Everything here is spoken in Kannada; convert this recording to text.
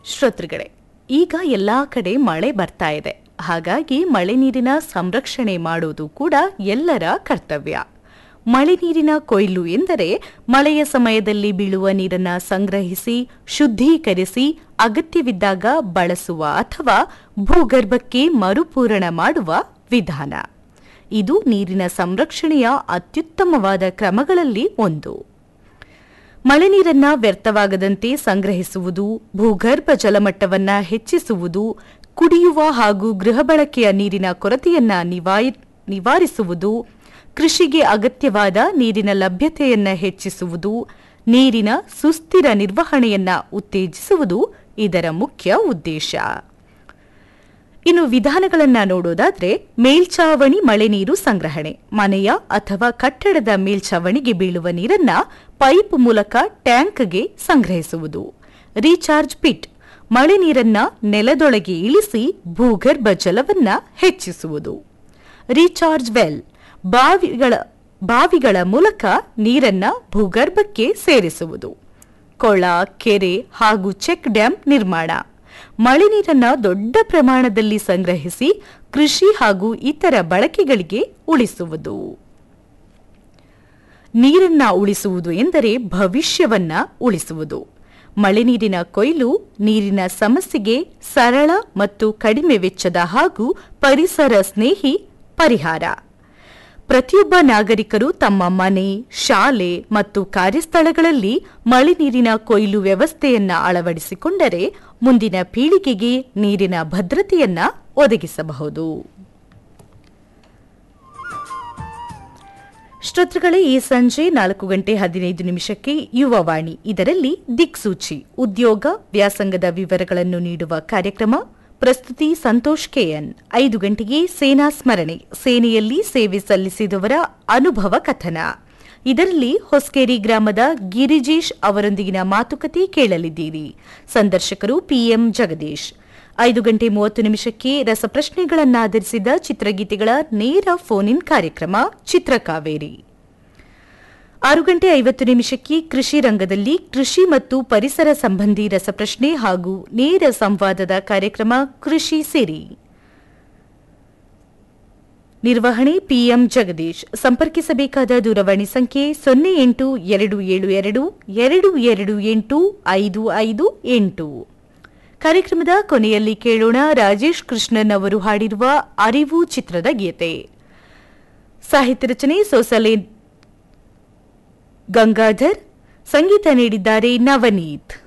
ಶ್ರೋತೃಗಳೇ ಈಗ ಎಲ್ಲಾ ಕಡೆ ಮಳೆ ಬರ್ತಾ ಇದೆ ಹಾಗಾಗಿ ಮಳೆ ನೀರಿನ ಸಂರಕ್ಷಣೆ ಮಾಡೋದು ಕೂಡ ಎಲ್ಲರ ಕರ್ತವ್ಯ ಮಳೆ ನೀರಿನ ಕೊಯ್ಲು ಎಂದರೆ ಮಳೆಯ ಸಮಯದಲ್ಲಿ ಬೀಳುವ ನೀರನ್ನ ಸಂಗ್ರಹಿಸಿ ಶುದ್ಧೀಕರಿಸಿ ಅಗತ್ಯವಿದ್ದಾಗ ಬಳಸುವ ಅಥವಾ ಭೂಗರ್ಭಕ್ಕೆ ಮರುಪೂರಣ ಮಾಡುವ ವಿಧಾನ ಇದು ನೀರಿನ ಸಂರಕ್ಷಣೆಯ ಅತ್ಯುತ್ತಮವಾದ ಕ್ರಮಗಳಲ್ಲಿ ಒಂದು ಮಳೆ ನೀರನ್ನ ವ್ಯರ್ಥವಾಗದಂತೆ ಸಂಗ್ರಹಿಸುವುದು ಭೂಗರ್ಭ ಜಲಮಟ್ಟವನ್ನ ಹೆಚ್ಚಿಸುವುದು ಕುಡಿಯುವ ಹಾಗೂ ಗೃಹ ಬಳಕೆಯ ನೀರಿನ ಕೊರತೆಯನ್ನ ನಿವಾಯಿ- ನಿವಾರಿಸುವುದು ಕೃಷಿಗೆ ಅಗತ್ಯವಾದ ನೀರಿನ ಲಭ್ಯತೆಯನ್ನ ಹೆಚ್ಚಿಸುವುದು ನೀರಿನ ಸುಸ್ಥಿರ ನಿರ್ವಹಣೆಯನ್ನ ಉತ್ತೇಜಿಸುವುದು ಇದರ ಮುಖ್ಯ ಉದ್ದೇಶ ಇನ್ನು ವಿಧಾನಗಳನ್ನ ನೋಡೋದಾದ್ರೆ ಮೇಲ್ಛಾವಣಿ ಮಳೆ ನೀರು ಸಂಗ್ರಹಣೆ ಮನೆಯ ಅಥವಾ ಕಟ್ಟಡದ ಮೇಲ್ಛಾವಣಿಗೆ ಬೀಳುವ ನೀರನ್ನ ಪೈಪ್ ಮೂಲಕ ಟ್ಯಾಂಕ್ಗೆ ಸಂಗ್ರಹಿಸುವುದು ರೀಚಾರ್ಜ್ ಪಿಟ್ ಮಳೆ ನೀರನ್ನ ನೆಲದೊಳಗೆ ಇಳಿಸಿ ಭೂಗರ್ಭ ಜಲವನ್ನ ಹೆಚ್ಚಿಸುವುದು ರೀಚಾರ್ಜ್ ವೆಲ್ ಬಾವಿಗಳ ಬಾವಿಗಳ ಮೂಲಕ ನೀರನ್ನ ಭೂಗರ್ಭಕ್ಕೆ ಸೇರಿಸುವುದು ಕೊಳ ಕೆರೆ ಹಾಗೂ ಚೆಕ್ ಡ್ಯಾಂ ನಿರ್ಮಾಣ ಮಳೆ ನೀರನ್ನ ದೊಡ್ಡ ಪ್ರಮಾಣದಲ್ಲಿ ಸಂಗ್ರಹಿಸಿ ಕೃಷಿ ಹಾಗೂ ಇತರ ಬಳಕೆಗಳಿಗೆ ಉಳಿಸುವುದು ನೀರನ್ನ ಉಳಿಸುವುದು ಎಂದರೆ ಭವಿಷ್ಯವನ್ನ ಉಳಿಸುವುದು ಮಳೆ ನೀರಿನ ಕೊಯ್ಲು ನೀರಿನ ಸಮಸ್ಯೆಗೆ ಸರಳ ಮತ್ತು ಕಡಿಮೆ ವೆಚ್ಚದ ಹಾಗೂ ಪರಿಸರ ಸ್ನೇಹಿ ಪರಿಹಾರ ಪ್ರತಿಯೊಬ್ಬ ನಾಗರಿಕರು ತಮ್ಮ ಮನೆ ಶಾಲೆ ಮತ್ತು ಕಾರ್ಯಸ್ಥಳಗಳಲ್ಲಿ ಮಳೆ ನೀರಿನ ಕೊಯ್ಲು ವ್ಯವಸ್ಥೆಯನ್ನ ಅಳವಡಿಸಿಕೊಂಡರೆ ಮುಂದಿನ ಪೀಳಿಗೆಗೆ ನೀರಿನ ಭದ್ರತೆಯನ್ನ ಒದಗಿಸಬಹುದು ಶ್ರೋತೃಗಳೇ ಈ ಸಂಜೆ ನಾಲ್ಕು ಗಂಟೆ ಹದಿನೈದು ನಿಮಿಷಕ್ಕೆ ಯುವವಾಣಿ ಇದರಲ್ಲಿ ದಿಕ್ಸೂಚಿ ಉದ್ಯೋಗ ವ್ಯಾಸಂಗದ ವಿವರಗಳನ್ನು ನೀಡುವ ಕಾರ್ಯಕ್ರಮ ಪ್ರಸ್ತುತಿ ಸಂತೋಷ್ ಕೆಎನ್ ಐದು ಗಂಟೆಗೆ ಸೇನಾ ಸ್ಮರಣೆ ಸೇನೆಯಲ್ಲಿ ಸೇವೆ ಸಲ್ಲಿಸಿದವರ ಅನುಭವ ಕಥನ ಇದರಲ್ಲಿ ಹೊಸ್ಕೇರಿ ಗ್ರಾಮದ ಗಿರಿಜೇಶ್ ಅವರೊಂದಿಗಿನ ಮಾತುಕತೆ ಕೇಳಲಿದ್ದೀರಿ ಸಂದರ್ಶಕರು ಪಿಎಂ ಜಗದೀಶ್ ಐದು ಗಂಟೆ ಮೂವತ್ತು ನಿಮಿಷಕ್ಕೆ ರಸಪ್ರಶ್ನೆಗಳನ್ನಾಧರಿಸಿದ ಚಿತ್ರಗೀತೆಗಳ ನೇರ ಫೋನ್ ಇನ್ ಕಾರ್ಯಕ್ರಮ ಚಿತ್ರಕಾವೇರಿ ಆರು ಗಂಟೆ ಐವತ್ತು ನಿಮಿಷಕ್ಕೆ ಕೃಷಿ ರಂಗದಲ್ಲಿ ಕೃಷಿ ಮತ್ತು ಪರಿಸರ ಸಂಬಂಧಿ ರಸಪ್ರಶ್ನೆ ಹಾಗೂ ನೇರ ಸಂವಾದದ ಕಾರ್ಯಕ್ರಮ ಕೃಷಿ ಸಿರಿ ನಿರ್ವಹಣೆ ಪಿಎಂ ಜಗದೀಶ್ ಸಂಪರ್ಕಿಸಬೇಕಾದ ದೂರವಾಣಿ ಸಂಖ್ಯೆ ಸೊನ್ನೆ ಎಂಟು ಎರಡು ಏಳು ಎರಡು ಎರಡು ಎರಡು ಎಂಟು ಐದು ಐದು ಎಂಟು ಕಾರ್ಯಕ್ರಮದ ಕೊನೆಯಲ್ಲಿ ಕೇಳೋಣ ರಾಜೇಶ್ ಕೃಷ್ಣನ್ ಅವರು ಹಾಡಿರುವ ಅರಿವು ಚಿತ್ರದ ಗೀತೆ ಸಾಹಿತ್ಯ ರಚನೆ ಸೋಸಲೆ ಗಂಗಾಧರ್ ಸಂಗೀತ ನೀಡಿದ್ದಾರೆ ನವನೀತ್